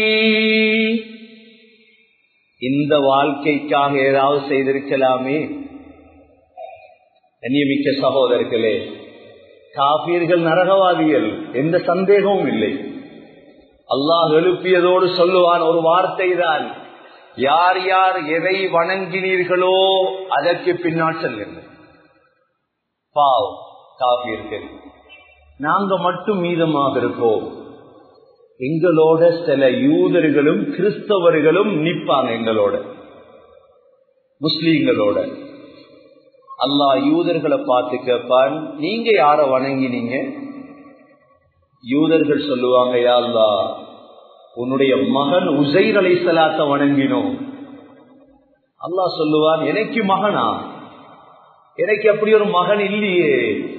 இந்த வாழ்க்கைக்காக ஏதாவது செய்திருக்கலாமே நியமிக்க சகோதரர்களே காபீர்கள் நரகவாதிகள் எந்த சந்தேகமும் இல்லை அல்லாஹ் எழுப்பியதோடு சொல்லுவான் ஒரு வார்த்தை தான் யார் யார் எதை வணங்கினீர்களோ அதற்கு பின்னால் செல்லுங்கள் பாவ் காபீர்கள் நாங்க மட்டும் மீதமாக இருக்கோம் எங்களோட சில யூதர்களும் கிறிஸ்தவர்களும் நிப்பாங்க எங்களோட முஸ்லீம்களோட அல்லாஹ் யூதர்களை பார்த்து கேட்பான் நீங்க யார வணங்கினீங்க யூதர்கள் சொல்லுவாங்க யா அல்லா உன்னுடைய மகன் உசைர் அலை சலாத்த வணங்கினோம் அல்லாஹ் சொல்லுவான் எனக்கு மகனா எனக்கு அப்படி ஒரு மகன் இல்லையே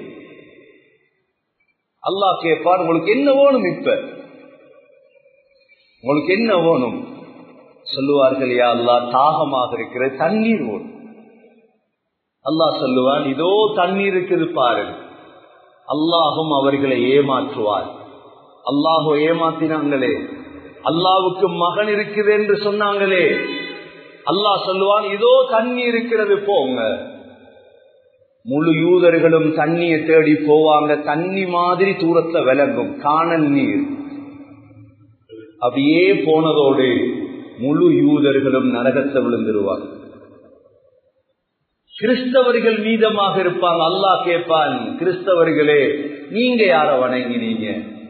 அல்லாஹ் கேட்பார் உங்களுக்கு என்ன வேணும் இப்ப உங்களுக்கு என்ன வேணும் சொல்லுவார்கள் யா அல்லா தாகமாக இருக்கிற தண்ணீர் வேணும் அல்லாஹ் சொல்லுவான் இதோ தண்ணீர் இருக்குது பாரு அல்லாஹும் அவர்களை ஏமாற்றுவார் அல்லாஹு ஏமாத்தினாங்களே அல்லாவுக்கு மகன் இருக்குது என்று சொன்னாங்களே அல்லாஹ் சொல்லுவான் இதோ தண்ணி இருக்கிறது போங்க முழு யூதர்களும் தண்ணியை தேடி போவாங்க தண்ணி மாதிரி தூரத்துல விளங்கும் காணல் நீர் அப்படியே போனதோடு முழு யூதர்களும் நரகத்தை விழுந்துருவாங்க கிறிஸ்தவர்கள் மீதமாக இருப்பாங்க அல்லாஹ் கேட்பான் கிறிஸ்தவர்களே நீங்க யார வணங்கினீங்க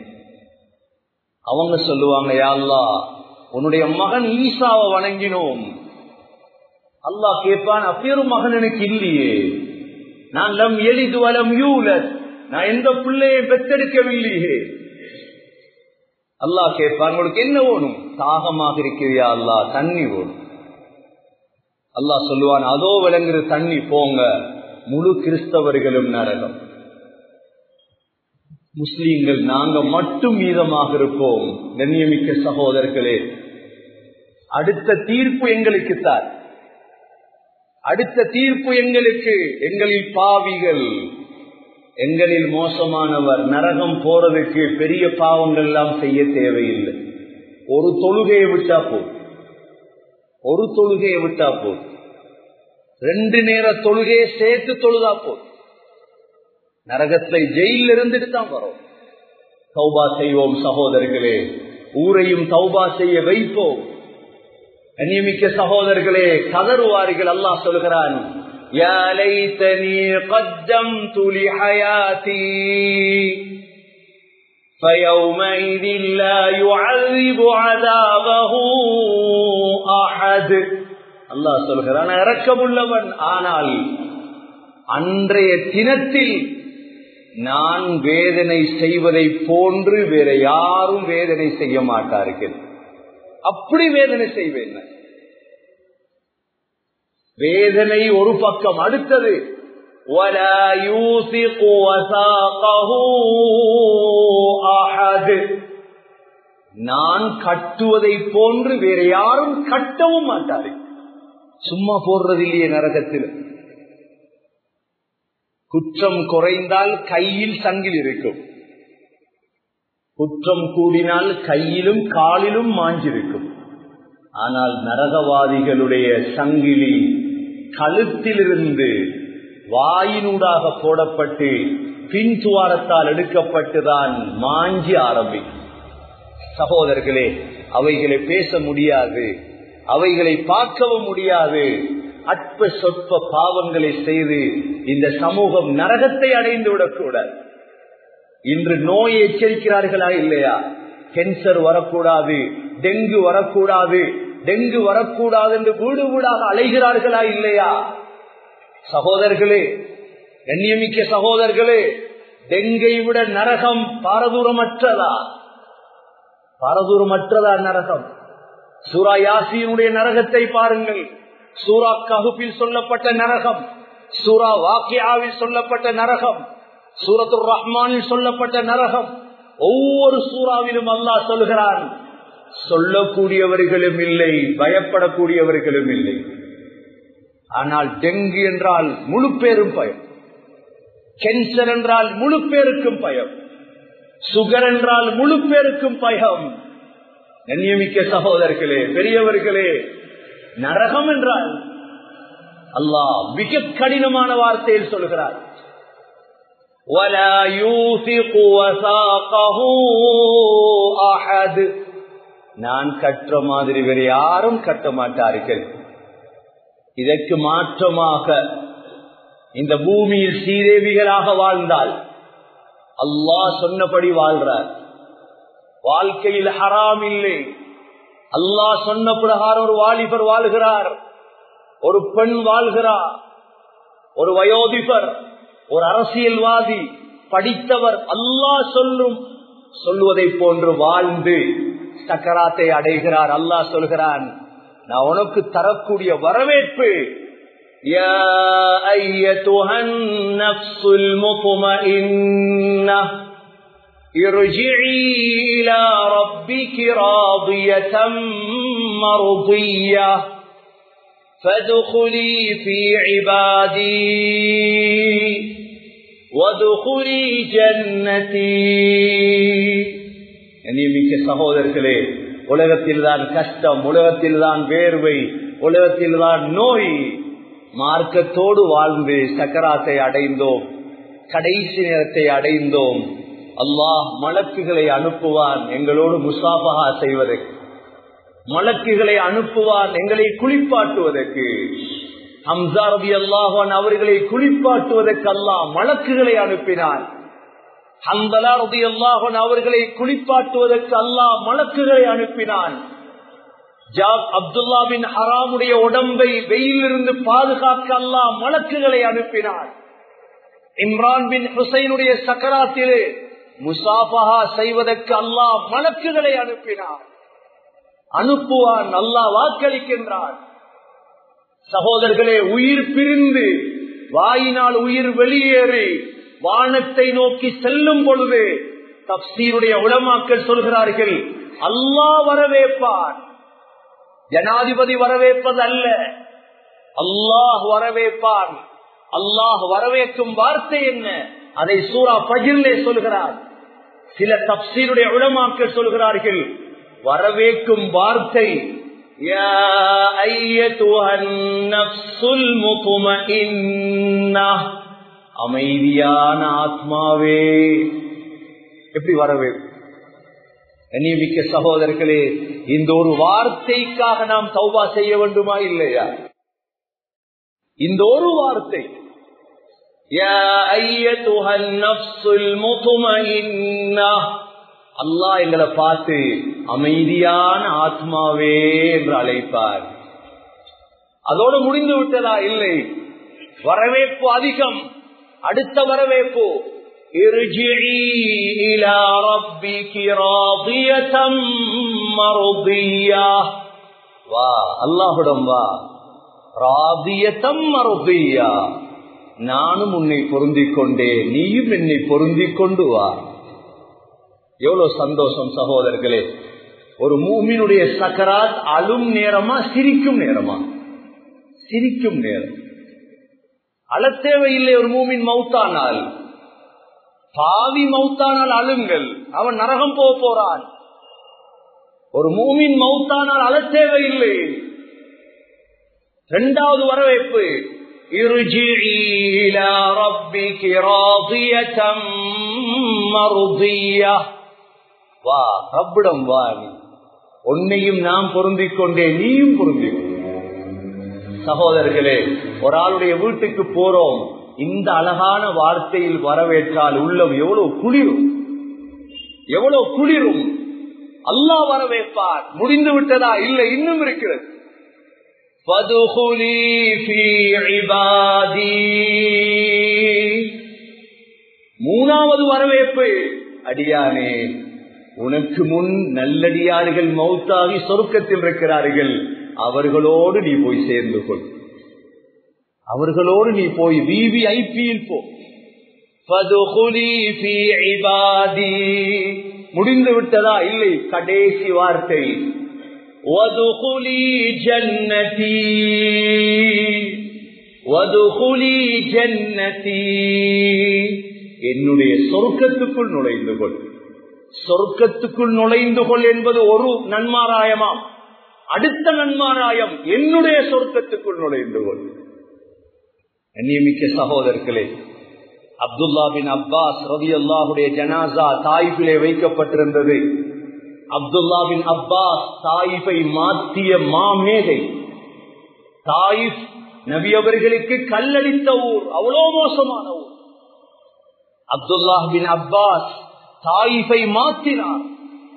அவங்க சொல்லுவாங்க யாழ்லா உன்னுடைய மகன் ஈசாவை வணங்கினோம் அல்லாஹ் கேட்பான் அப்பேரும் மகன் எனக்கு இல்லையே நான் லம் எளிது வலம் யூலத் நான் எந்த பிள்ளையை பெற்றெடுக்கவில்லையே அல்லாஹ் கேட்பான் உங்களுக்கு என்ன வேணும் தாகமாக இருக்கிறியா அல்லா தண்ணி வேணும் அல்லாஹ் சொல்லுவான் அதோ விளங்குற தண்ணி போங்க முழு கிறிஸ்தவர்களும் நரகம் முஸ்லீம்கள் நாங்க மட்டும் மீதமாக இருப்போம் கண்ணியமிக்க சகோதரர்களே அடுத்த தீர்ப்பு எங்களுக்கு தான் அடுத்த தீர்ப்பு எங்களுக்கு எங்களில் பாவிகள் எங்களில் மோசமானவர் நரகம் போறதுக்கு பெரிய பாவங்கள் எல்லாம் செய்ய தேவையில்லை ஒரு தொழுகையை விட்டா போதும் ஒரு தொழுகையை விட்டா போதும் ரெண்டு நேர தொழுகையை சேர்த்து தொழுதா போதும் நரகத்தை ஜெயில இருந்துட்டு தான் வரும் தௌபா செய்வோம் சகோதரர்களே ஊரையும் தௌபா செய்ய வைப்போம் கண்ணியமிக்க சகோதரர்களே கதறுவார்கள் அல்லாஹ் சொல்கிறான் يا ليتني قدمت لحياتي فيومئذ لا يعذب عذابه أحد அல்லாஹ் சொல்கிறான் இறக்கமுள்ளவன் ஆனால் அன்றைய தினத்தில் நான் வேதனை செய்வதை போன்று வேற யாரும் வேதனை செய்ய மாட்டார்கள் அப்படி வேதனை செய்வேன் வேதனை ஒரு பக்கம் அடுத்தது ولا يوثق وثاقه أحد நான் கட்டுவதை போன்று வேற யாரும் கட்டவும் மாட்டார்கள் சும்மா போடுறது இல்லையே நரகத்தில் குற்றம் குறைந்தால் கையில் சங்கில் இருக்கும் குற்றம் கூடினால் கையிலும் காலிலும் மாஞ்சிருக்கும் ஆனால் நரகவாதிகளுடைய சங்கிலி கழுத்திலிருந்து வாயினூடாக போடப்பட்டு பின் துவாரத்தால் எடுக்கப்பட்டுதான் மாஞ்சி ஆரம்பிக்கும் சகோதரர்களே அவைகளை பேச முடியாது அவைகளை பார்க்கவும் முடியாது அற்ப சொற்ப பாவங்களை செய்து இந்த சமூகம் நரகத்தை அடைந்து விடக்கூடாது இன்று நோயை எச்சரிக்கிறார்களா இல்லையா கேன்சர் வரக்கூடாது டெங்கு வரக்கூடாது டெங்கு வரக்கூடாது என்று வீடு வீடாக அலைகிறார்களா இல்லையா சகோதரர்களே கண்ணியமிக்க சகோதரர்களே டெங்கை விட நரகம் பாரதூரமற்றதா பாரதூரமற்றதா நரகம் சூரா யாசியினுடைய நரகத்தை பாருங்கள் சூரா ககுப்பில் சொல்லப்பட்ட நரகம் சூரா வாக்கியாவில் சொல்லப்பட்ட நரகம் சூரத்து ரஹ்மானில் சொல்லப்பட்ட நரகம் ஒவ்வொரு சூறாவிலும் அல்லாஹ் சொல்கிறான் சொல்லக்கூடியவர்களும் இல்லை பயப்படக்கூடியவர்களும் இல்லை ஆனால் டெங்கு என்றால் முழு பேரும் பயம் கேன்சர் என்றால் முழு பேருக்கும் பயம் சுகர் என்றால் முழு பேருக்கும் பயம் கண்ணியமிக்க சகோதரர்களே பெரியவர்களே நரகம் என்றால் அல்லாஹ் மிக கடினமான வார்த்தையில் சொல்கிறார் ولا يوثق وثاقه أحد நான் கற்ற மாதிரி வேறு யாரும் கட்ட மாட்டார்கள் இதற்கு மாற்றமாக இந்த பூமியில் சீதேவிகளாக வாழ்ந்தால் அல்லாஹ் சொன்னபடி வாழ்றார் வாழ்க்கையில் ஹராம் இல்லை அல்லாஹ் சொன்ன பிரகாரம் ஒரு வாலிபர் வாழ்கிறார் ஒரு பெண் வாழ்கிறார் ஒரு வயோதிபர் ஒரு அரசியல்வாதி படித்தவர் அல்லாஹ் சொல்லும் சொல்லுவதை போன்று வாழ்ந்து சக்கராத்தை அடைகிறார் அல்லாஹ் சொல்கிறான் நான் உனக்கு தரக்கூடிய வரவேற்பு يا أيتها النفس المطمئنة ارجعي إلى ربك راضية مرضية فادخلي في عبادي وادخلي جنتي மிக்க சகோதரர்களே உலகத்தில் தான் கஷ்டம் உலகத்தில் தான் வேர்வை உலகத்தில் தான் நோய் மார்க்கத்தோடு வாழ்ந்து சக்கராத்தை அடைந்தோம் கடைசி நேரத்தை அடைந்தோம் அல்லாஹ் மலக்குகளை அனுப்புவான் எங்களோடு முசாபகா செய்வதற்கு மலக்குகளை அனுப்புவான் எங்களை குளிப்பாட்டுவதற்கு ஹம்சா ரபி அல்லாஹான் அவர்களை குளிப்பாட்டுவதற்கு அல்லாஹ் மலக்குகளை அனுப்பினான் ஹந்தலா ரபி அல்லாஹன் அவர்களை குளிப்பாட்டுவதற்கு அல்லாஹ் மலக்குகளை அனுப்பினான் ஜாப் அப்துல்லா பின் ஹராமுடைய உடம்பை வெயிலிருந்து பாதுகாக்க அல்லாஹ் மலக்குகளை அனுப்பினார் இம்ரான் பின் ஹுசைனுடைய சக்கராத்திலே முசாபஹா செய்வதற்கு அல்லாஹ் மலக்குகளை அனுப்பினார் அனுப்புவான் அல்லாஹ் வாக்களிக்கின்றான் சகோதரர்களே உயிர் பிரிந்து வாயினால் உயிர் வெளியேறி வானத்தை நோக்கி செல்லும் பொழுது தப்சீருடைய உளமாக்கல் சொல்கிறார்கள் அல்லாஹ் வரவேற்பான் ஜனாதிபதி வரவேற்பது அல்ல அல்லாஹ் வரவேற்பான் அல்லாஹ் வரவேற்கும் வார்த்தை என்ன அதை சூரா பகிர்லே சொல்கிறார் சில தப்சீருடைய உளமாக்கல் சொல்கிறார்கள் வரவேற்கும் வார்த்தை يا أيتها النفس المطمئنة அமைதியான ஆத்மாவே எப்படி வரவே கண்ணியமிக்க சகோதரர்களே இந்த ஒரு வார்த்தைக்காக நாம் தௌபா செய்ய வேண்டுமா இல்லையா இந்த ஒரு வார்த்தை அல்லாஹ் எங்களை பார்த்து அமைதியான ஆத்மாவே என்று அழைப்பார் அதோடு முடிந்து விட்டதா இல்லை வரவேற்பு அதிகம் அடுத்த வரவேற்பு ارجعي إلى ربك راضية مرضية வா அல்லாஹுடம் வா ராதியத்தம் மறுபியா நானும் உன்னை பொருந்திக் கொண்டே நீயும் என்னை பொருந்திக் கொண்டு வா எவ்வளவு சந்தோஷம் சகோதரர்களே ஒரு மூமினுடைய சக்கராத் அழும் நேரமா சிரிக்கும் நேரமா சிரிக்கும் நேரம் அழத்தேவையில்லை ஒரு மூமின் மௌத்தானால் பாவி மௌத்தானால் அழுங்கள் அவன் நரகம் போக போறான் ஒரு மூமின் மௌத்தானால் அழத்தேவையில்லை இரண்டாவது வரவேற்பு வா ரப்பிடம் வா நீ உன்னையும் நாம் பொருந்திக் கொண்டே நீயும் பொருந்தி சகோதரர்களே ஒரு ஆளுடைய வீட்டுக்கு போறோம் இந்த அழகான வார்த்தையில் வரவேற்றால் உள்ளம் எவ்வளவு குளிரும் எவ்வளவு குளிரும் அல்லாஹ் வரவேற்பார் முடிந்து விட்டதா இல்லை இன்னும் இருக்கிறது மூணாவது வரவேற்பு அடியானே உனக்கு முன் நல்லடியார்கள் மௌத்தாகி சொருக்கத்தில் இருக்கிறார்கள் அவர்களோடு நீ போய் சேர்ந்து கொள் அவர்களோடு நீ போய் விவிஐபியில் போ முடிந்து விட்டதா இல்லை கடைசி வார்த்தை என்னுடைய சொர்க்கத்துக்குள் நுழைந்து கொள் சொர்க்கத்துக்குள் நுழைந்து கொள் என்பது ஒரு நன்மாராயமாம் அடுத்த நன்மாராயம் என்னுடைய சொர்க்கத்துக்குள் நுழைந்து கொள் நியமிக்க சகோதரர்களே அப்துல்லா பின் அப்பாஸ் ரவி அல்லாஹுடைய ஜனாசா தாய்பிலே வைக்கப்பட்டிருந்தது அப்துல்லா பின் அப்பாஸ் தாயிஃபை மாற்றிய மாமேதை தாயிஃப் நபி அவர்களுக்கு கல்லடித்த ஊர் அவ்வளோ மோசமான ஊர் அப்துல்லா பின் அப்பாஸ் தாயிஃபை மாற்றினார்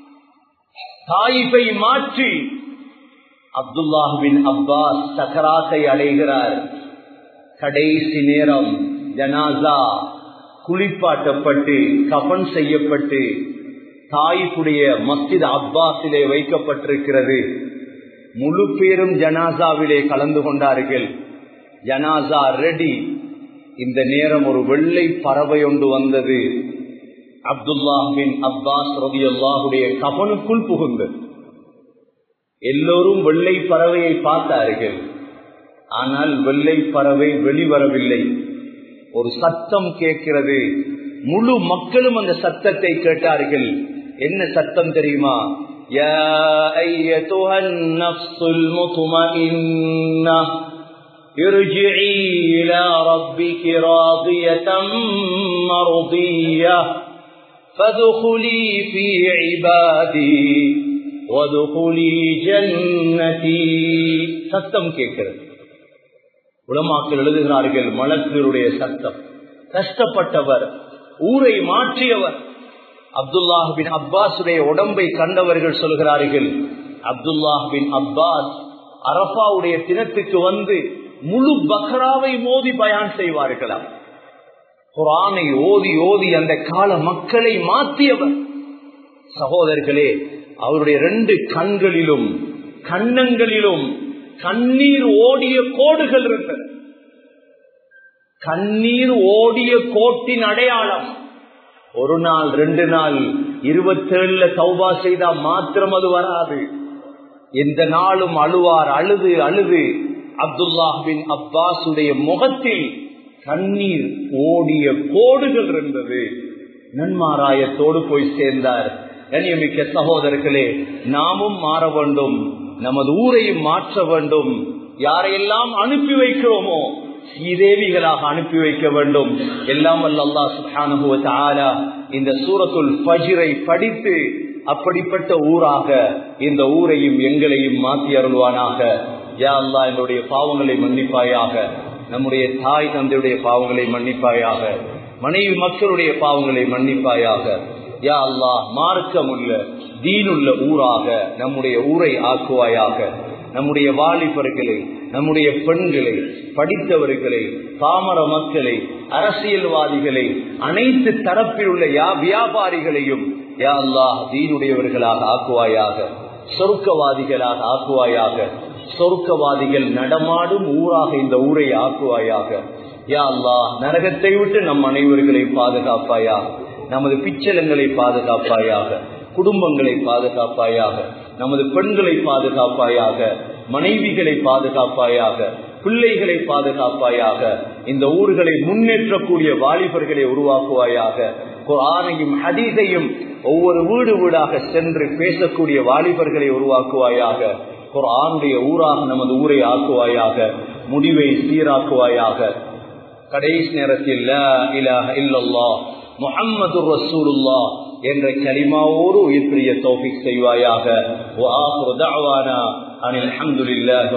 தாயிஃபை மாற்றி அப்துல்லாஹின் அப்பாஸ் சக்கராத்தை அடைகிறார் கடைசி நேரம் ஜனாசா குளிப்பாட்டப்பட்டு கபன் செய்யப்பட்டு தாய்க்குடைய மஸ்ஜித் அப்பாஸிலே வைக்கப்பட்டிருக்கிறது முழு பேரும் ஜனாசாவிலே கலந்து கொண்டார்கள் ஜனாசா ரெடி இந்த நேரம் ஒரு வெள்ளை பறவை ஒன்று வந்தது அப்துல்லாஹின் அப்பாஸ் ரவி அல்லாஹுடைய கபனுக்குள் புகுந்தது எல்லோரும் வெள்ளை பறவையை பார்த்தார்கள் ஆனால் வெள்ளை பறவை வெளிவரவில்லை ஒரு சத்தம் கேட்கிறது முழு மக்களும் அந்த சத்தத்தை கேட்டார்கள் என்ன சத்தம் தெரியுமா يا أيتها النفس المطمئنة ارجعي إلى ربك راضية مرضية فادخلي في عبادي وادخلي جنتي சத்தம் கேட்கிறது உலமாக்கள் எழுதுகிறார்கள் மலக்குடைய சத்தம் கஷ்டப்பட்டவர் ஊரை மாற்றியவர் அப்துல்லாஹ் பின் அப்பாஸுடைய உடம்பை கண்டவர்கள் சொல்கிறார்கள் அப்துல்லாஹ் பின் அப்பாஸ் அரபாவுடைய தினத்துக்கு வந்து முழு பக்ராவை மோதி பயான் செய்வார்களாம் குரானை ஓதி ஓதி அந்த கால மக்களை மாற்றியவர் சகோதரர்களே அவருடைய ரெண்டு கண்களிலும் கண்ணங்களிலும் கண்ணீர் ஓடிய கோடுகள் இருந்தன கண்ணீர் ஓடிய கோட்டின் அடையாளம் ஒரு நாள் ரெண்டு நாள் இருபத்தேழுல சௌபா செய்தா மாத்திரம் அது வராது எந்த நாளும் அழுவார் அழுது அழுது அப்துல்லாஹின் அப்பாசுடைய முகத்தில் கண்ணீர் ஓடிய கோடுகள் இருந்தது நன்மாராயத்தோடு போய் சேர்ந்தார் கண்ணியமிக்க சகோதரர்களே நாமும் மாற வேண்டும் நமது ஊரையும் மாற்ற வேண்டும் யாரையெல்லாம் அனுப்பி வைக்கிறோமோ ஸ்ரீதேவிகளாக அனுப்பி வைக்க வேண்டும் எல்லாம் வல்ல அல்லாஹ் சுப்ஹானஹு வ தஆலா இந்த சூரத்துல் ஃபஜ்ரை படித்து அப்படிப்பட்ட ஊராக இந்த ஊரையும் எங்களையும் மாற்றி அருள்வானாக யா அல்லாஹ் என்னுடைய பாவங்களை மன்னிப்பாயாக நம்முடைய தாய் தந்தையுடைய பாவங்களை மன்னிப்பாயாக மனைவி மக்களுடைய பாவங்களை மன்னிப்பாயாக யா அல்லாஹ் மார்க்கமுள்ள தீனுள்ள ஊராக நம்முடைய ஊரை ஆக்குவாயாக நம்முடைய வாலிபர்களை நம்முடைய பெண்களை படித்தவர்களை பாமர மக்களை அரசியல்வாதிகளை அனைத்து தரப்பில் உள்ள யா வியாபாரிகளையும் யா அல்லாஹ் தீனுடையவர்களாக ஆக்குவாயாக சொர்க்கவாதிகளாக ஆக்குவாயாக சொர்க்கவாதிகள் நடமாடும் ஊராக இந்த ஊரை ஆக்குவாயாக யா அல்லாஹ் நரகத்தை விட்டு நம் அனைவர்களை பாதுகாப்பாயாக நமது பிச்சலங்களை பாதுகாப்பாயாக குடும்பங்களை பாதுகாப்பாயாக நமது பெண்களை பாதுகாப்பாயாக மனைவிகளை பாதுகாப்பாயாக பிள்ளைகளை பாதுகாப்பாயாக இந்த ஊர்களை முன்னேற்றக்கூடிய வாலிபர்களை உருவாக்குவாயாக குரானையும் ஹதீஸையும் ஒவ்வொரு வீடு வீடாக சென்று பேசக்கூடிய வாலிபர்களை உருவாக்குவாயாக குரானுடைய ஊராக நமது ஊரை ஆக்குவாயாக முடிவை சீராக்குவாயாக கடைசி நேரத்தில் லா இலாஹ இல்லல்லாஹ் முஹம்மது ரசூலுல்லா என்ற கலிமாவோடு உயிர் பிரிய தௌஃபிக் செய்வாயாக வ ஆகிரு தஅவானா அனில் ஹம்துலில்லாஹி